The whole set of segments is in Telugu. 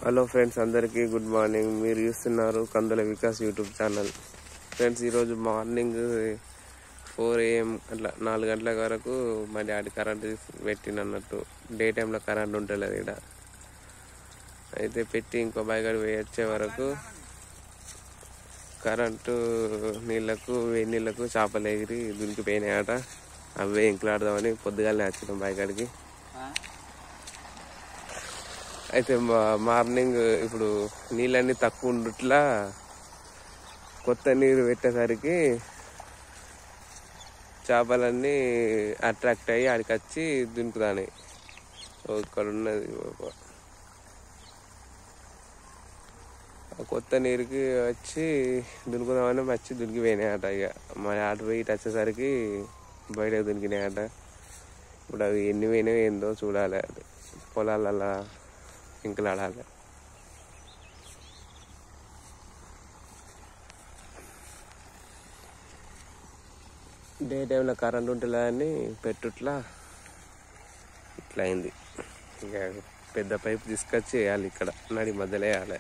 హలో ఫ్రెండ్స్ అందరికీ గుడ్ మార్నింగ్ మీరు చూస్తున్నారు Kandula Vikas YouTube channel friends ఈరోజు మార్నింగ్ ఫోర్ ఏఎం అట్లా నాలుగు గంటల వరకు మా డాడీ కరెంట్ పెట్టినన్నట్టు డే టైంలో కరెంట్ ఉంటలేదు ఇక్కడ అయితే పెట్టి ఇంకో బయగడి పోయి వచ్చే వరకు కరెంటు నీళ్ళకు వేడి నీళ్ళకు చేపలు ఎగిరి దునికిపోయినాయట అవే ఇంకలాడదామని పొద్దుగాలనే వచ్చినాం బయకాడికి అయితే మా- మార్నింగ్ ఇప్పుడు నీళ్ళన్నీ తక్కువ ఉండుట్లా కొత్త నీరు పెట్టేసరికి చేపలన్నీ అట్రాక్ట్ అయ్యి ఆడికి వచ్చి దునుకుతాయి ఓ ఇక్కడ ఉన్నది ఓ- ఆ కొత్త నీరుకి వచ్చి దునుకుదామని వచ్చి దునికిపోయినాయట ఇక మరి అటు పోయి ఇటు వచ్చేసరికి బయటకు దునికినాయట ఇప్పుడు అవి ఎన్ని పోయినాయో ఏందో చూడాలి అది పొలాలలా ఇంకలాడాలి డే టైంలో కరెంట్ ఉంటుందని పెట్టుట్లా ఇట్లా అయింది ఇక పెద్ద పైపు తీసుకొచ్చి వేయాలి ఇక్కడ నడి మధ్యలో వేయాలి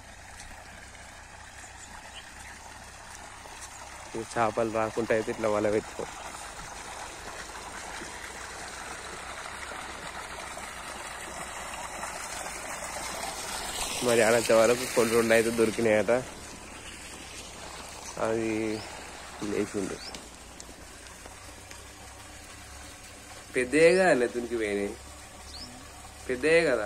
ఈ చేపలు రాకుండా అయితే ఇట్లా వల పెట్టుకో మరి ఆడంత వరకు కొన్ని రెండు అయితే దొరికినాయట అది లేచింది పెద్దయే కదా తునికి పోయినాయి పెద్దయే కదా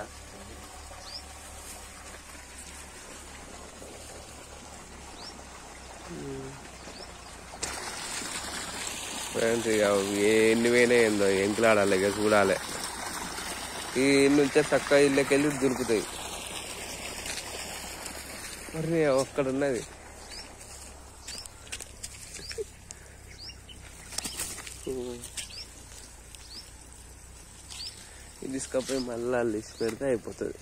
ఫ్రెండ్స్ ఇక ఎన్ని పోయినాయి ఏందో ఎంకులాడాలి ఇక చూడాలి ఈ నుంచే చక్కగా ఇళ్ళకి వెళ్ళి దొరుకుతాయి మరి ఒక్కడ ఉన్నది ఇది తీసుకపోయి మళ్ళీ వాళ్ళు ఇసి పెడితే అయిపోతుంది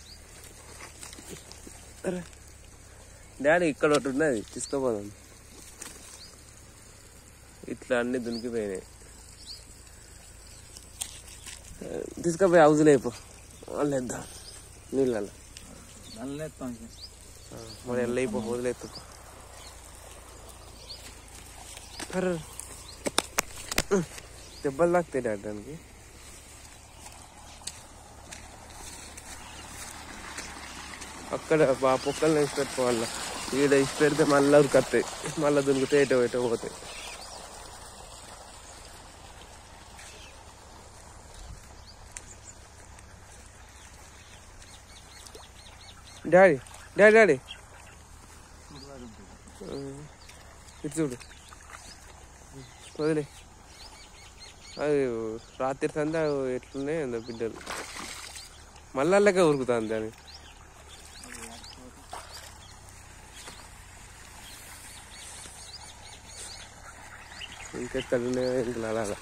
అరే డాడీ ఇక్కడ ఒకటి ఉన్నది తీసుకుపోదాం ఇట్లా అన్ని దునికిపోయినాయి తీసుకుపోయి హౌజ్లో అయిపో వాళ్ళు వేద్దాం నీళ్ళలో మరి ఎల్ల అయిపో వదిలేత్తు అరే దెబ్బలు తాకుతాయి డాడీ అక్కడ ఆ పొక్కల్ని వేసి పెట్టుకోవాలి ఈడ ఇసి పెడితే మళ్ళీ ఉరికొస్తాయి మళ్ళీ దునికితే ఎటో ఎటో పోతాయి డాడీ డాడీ డాడీ ఇటు చూడు వదిలే అది రాత్రి సందా ఎట్లున్నాయి అంద బిడ్డలు మళ్ళీ అల్లకే ఉరుకుతుంది దాన్ని ఇంకెక్కడ ఉన్నాయో ఇంకా నడాలి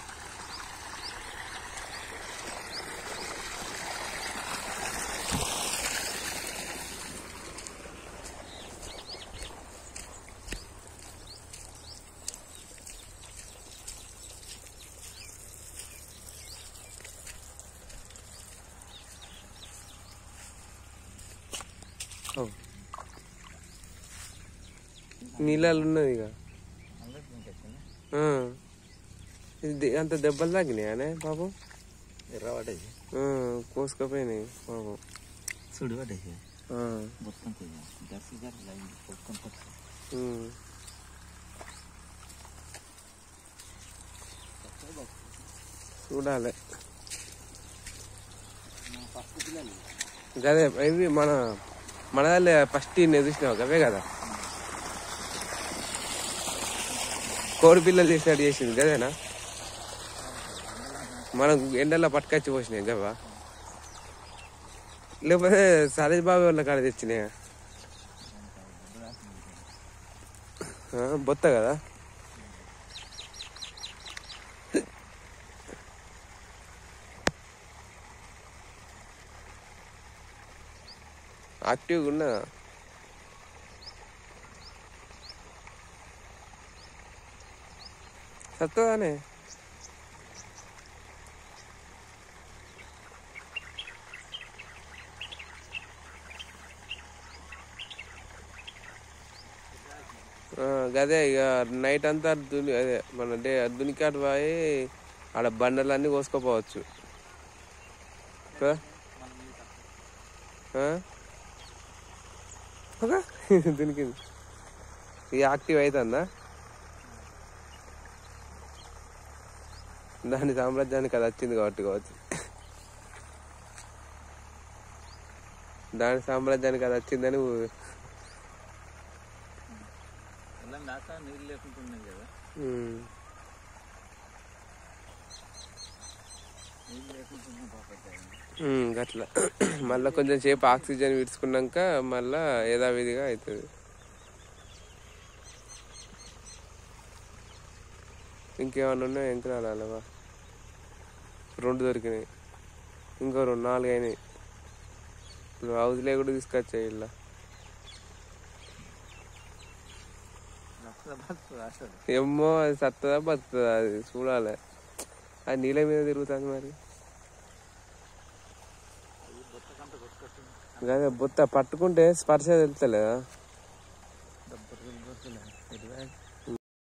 నీళ్ళలు ఉన్నది ఇక ఆ. ఇది అంత దెబ్బలు తగ్గినాయనే పాపం ఎర్ర పడ్డది ఆ, కోసుకపోయినాయి పాపం సుడి పడ్డది ఆ, మొత్తం కొయ్య దర్శి గారు లైన్ మొత్తం పట్టు ఉమ్. చూడాలి గదే ఇవి మన మన దాన్ని ఫస్ట్ నేను చూసినావు అవే కదా కోడి పిల్లలు చేసినట్టు చేసింది గదేనా మనం ఎండల్లో పట్టుకొచ్చి పోసినాయి గవా లేకపోతే సరేజ్ బాబు వాళ్ళ కాడ తెచ్చినాయా ఆ, బొత్త కదా యాక్టివ్గా ఉన్నదా సత్తదానే ఆ, గదే ఇక నైట్ అంతా దుని అదే మన డే దునికాటు పోయి ఆడ బండలన్నీ కోసుకోపోవచ్చు కదా? ఆ? ఓకే దునికింది ఇది యాక్టివ్ అవుతుందా దాని సామ్రాజ్యానికి అది వచ్చింది కాబట్టి కావచ్చు దాని సామ్రాజ్యానికి అది వచ్చిందని ఊ- ఎలా దాకా నీళ్ళు లేకుండా ఉన్నాయి కదా ఉమ్. నీళ్ళు లేకుండా ఉన్నాయి బాగా ఉమ్, గట్లా మళ్ళీ కొంచెం సేపు ఆక్సిజన్ విడుచుకున్నాక మళ్ళా యథావిధిగా అవుతుంది ఇంకేమన్నా ఉన్నాయా ఎంత రాలేవా రెండు దొరికినాయి ఇంకో రెండు నాలుగు అయినాయి ఇప్పుడు హౌస్లే కూడా తీసుకొచ్చాయి ఇలా రక్త బతుకు అసలు ఏమో అది సత్తదా బతుందా అది చూడాలి అది నీళ్ళ మీద తిరుగుతుంది మరి అది బొత్తకంత కొట్టుకొస్తుంది అదే బొత్త పట్టుకుంటే స్పర్శ తెలుస్తలేదా